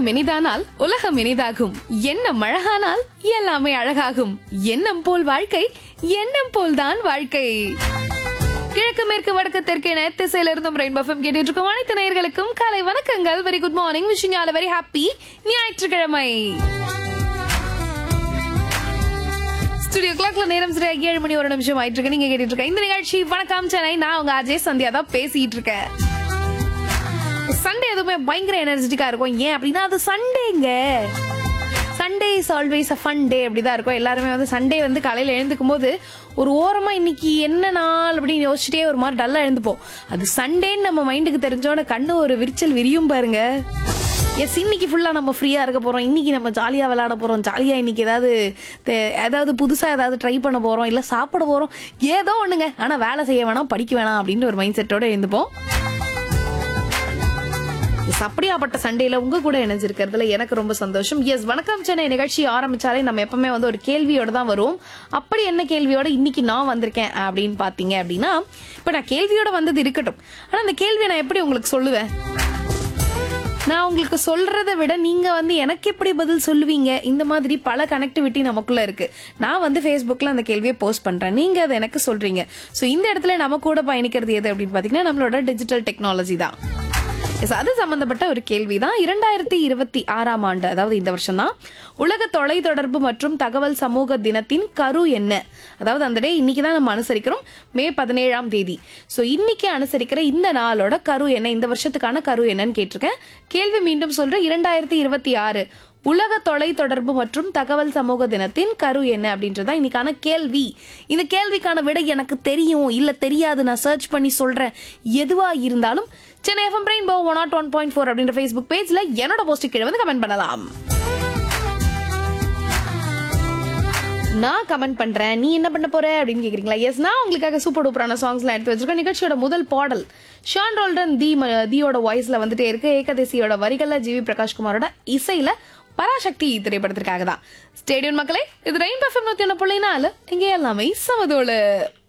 உள்ளம் இனிதானால் உலகம் இனிதாகும் எண்ணம் அழகானால் எல்லாமே அழகாகும் எண்ணம் போல் வாழ்க்கை எண்ணம் போல்தான் வாழ்க்கை கிழக்கு மேற்கு வடக்கு தெற்கு என திசையில இருந்தும் ரெயின்போ ஃபம் கேட்டுட்டு இருக்கும் அனைத்து நேயர்களுக்கும் காலை வணக்கங்கள் very good morning wishing all very happy ஞாயிற்றுக்கிழமை ஸ்டுடியோ கிளாக்ல நேரம் சரியா ஏழு மணி ஒரு நிமிஷம் ஆயிட்டு இருக்கு நீங்க கேட்டுட்டு இருக்க இந்த நிகழ்ச்சி வணக்கம் சென்னை நான் உங்க அஜய் சந்தியா தான் பேசிட்டு இருக்கேன் சண்டே எதுவுமே பயங்கர எனர்ஜெட்டிக்கா இருக்கும் ஏன் அப்படின்னா அது சண்டேங்க Sunday is always a fun day அப்படிதான் இருக்கும் எல்லாருமே வந்து சண்டே வந்து காலையில எழுந்துக்கும் போது ஒரு ஓரமா இன்னைக்கு என்ன நாள் அப்படின்னு யோசிச்சுட்டே ஒரு மாதிரி டல்லா எழுந்துப்போம் அது சண்டேன்னு நம்ம மைண்டுக்கு தெரிஞ்சோட கண்ணு ஒரு விரிச்சல் விரியும் பாருங்க எஸ் இன்னைக்கு ஃபுல்லா நம்ம ஃப்ரீயா இருக்க போறோம் இன்னைக்கு நம்ம ஜாலியா விளையாட போறோம் ஜாலியா இன்னைக்கு ஏதாவது தே- ஏதாவது புதுசா ஏதாவது ட்ரை பண்ண போறோம் இல்ல சாப்பிட போறோம் ஏதோ ஒண்ணுங்க ஆனா வேலை செய்ய வேணாம் படிக்க வேணாம் அப்படின்னு ஒரு மைண்ட் செட்டோட எழுந்துப்போம் எஸ் அப்படியாப்பட்ட சண்டேல உங்க கூட இணைஞ்சிருக்கிறதுல எனக்கு ரொம்ப சந்தோஷம் எஸ் வணக்கம் சென்னை நிகழ்ச்சி ஆரம்பிச்சாலே நம்ம எப்பவுமே வந்து ஒரு கேள்வியோட தான் வரும் அப்படி என்ன கேள்வியோட இன்னைக்கு நான் வந்திருக்கேன் அப்படின்னு பாத்தீங்க அப்படின்னா இப்ப நான் கேள்வியோட வந்தது இருக்கட்டும் ஆனா அந்த கேள்வியை நான் எப்படி உங்களுக்கு சொல்லுவேன் நான் உங்களுக்கு சொல்றதை விட நீங்க வந்து எனக்கு எப்படி பதில் சொல்லுவீங்க இந்த மாதிரி பல கனெக்டிவிட்டி நமக்குள்ள இருக்கு நான் வந்து ஃபேஸ்புக்ல அந்த கேள்வியை போஸ்ட் பண்றேன் நீங்க அதை எனக்கு சொல்றீங்க ஸோ இந்த இடத்துல நம்ம கூட பயணிக்கிறது எது அப்படின்னு பாத்தீங்கன்னா நம்மளோட டிஜிட்டல் டெக்னாலஜி தான் Yes, அது சம்பந்தப்பட்ட ஒரு கேள்விதான் இரண்டாயிரத்தி இருபத்தி ஆறாம் ஆண்டு அதாவது இந்த வருஷம் தான் உலக தொலைத்தொடர்பு மற்றும் தகவல் சமூக தினத்தின் கரு என்ன அதாவது அந்த டே இன்னைக்கு தான் நம்ம அனுசரிக்கிறோம் மே பதினேழாம் தேதி ஸோ இன்னைக்கு அனுசரிக்கிற இந்த நாளோட கரு என்ன இந்த வருஷத்துக்கான கரு என்னன்னு கேட்டிருக்கேன் கேள்வி மீண்டும் சொல்றேன் இரண்டாயிரத்தி இருபத்தி ஆறு உலக தொலைத்தொடர்பு மற்றும் தகவல் சமூக தினத்தின் கரு என்ன அப்படின்றதா இன்னைக்கான கேள்வி இந்த கேள்விக்கான விடை எனக்கு தெரியும் இல்ல தெரியாது நான் சர்ச் பண்ணி சொல்றேன் எதுவா இருந்தாலும் Chennai FM rainbow one nought one point four அப்படின்ற ஃபேஸ்புக் பேஜ்ல என்னோட போஸ்ட் கீழே வந்து கமெண்ட் பண்ணலாம் நான் கமெண்ட் பண்றேன் நீ என்ன பண்ண போற அப்படின்னு கேக்குறீங்களா எஸ் நான் உங்களுக்காக சூப்பர் டூப்பரான சாங்ஸ்லாம் எடுத்து வச்சிருக்கேன் நிகழ்ச்சியோட முதல் பாடல் ஷான் ரோல்டன் தி ம- தியோட வாய்ஸ்ல வந்துட்டே இருக்கு ஏகதேசியோட வரிகள்ல ஜிவி பிரகாஷ்குமாரோட இசையில பராசக்தி திரைப்படத்திற்காக தான் ஸ்டேடியம் மக்களே இது ரெயின் பஃபம் நூத்தி ஒன்று புள்ளி நாலு இங்கே எல்லாமே சமதோளு